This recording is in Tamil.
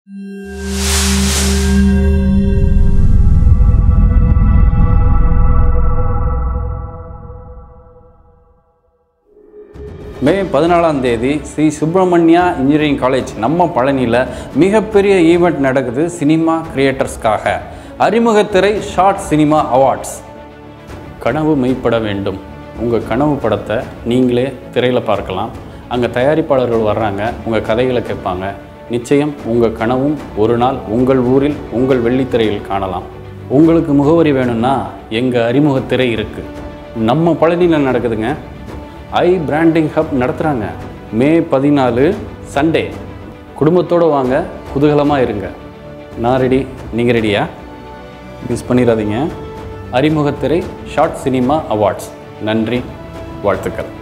மே பதினாலாம் தேதி ஸ்ரீ சுப்பிரமணியா இன்ஜினியரிங் காலேஜ் நம்ம பழனியில் மிகப்பெரிய ஈவெண்ட் நடக்குது சினிமா கிரியேட்டர்ஸ்க்காக அறிமுகத்திரை ஷார்ட் சினிமா அவார்ட்ஸ் கனவு மெய்ப்பட வேண்டும் உங்கள் கனவு படத்தை நீங்களே திரையில் பார்க்கலாம் அங்கே தயாரிப்பாளர்கள் வர்றாங்க உங்கள் கதைகளை கேட்பாங்க நிச்சயம் உங்கள் கனவும் ஒரு நாள் உங்கள் ஊரில் உங்கள் வெள்ளித்திரையில் காணலாம் உங்களுக்கு முகவரி வேணும்னா எங்கள் அறிமுகத்திரை இருக்குது நம்ம பழனியில் நடக்குதுங்க ஐ பிராண்டிங் ஹப் நடத்துகிறாங்க மே பதினாலு சண்டே குடும்பத்தோடு வாங்க குதூகலமாக இருங்க நான் ரெடி நீங்கள் ரெடியா மிஸ் பண்ணிடாதீங்க அறிமுகத்திரை ஷார்ட் சினிமா அவார்ட்ஸ் நன்றி வாழ்த்துக்கள்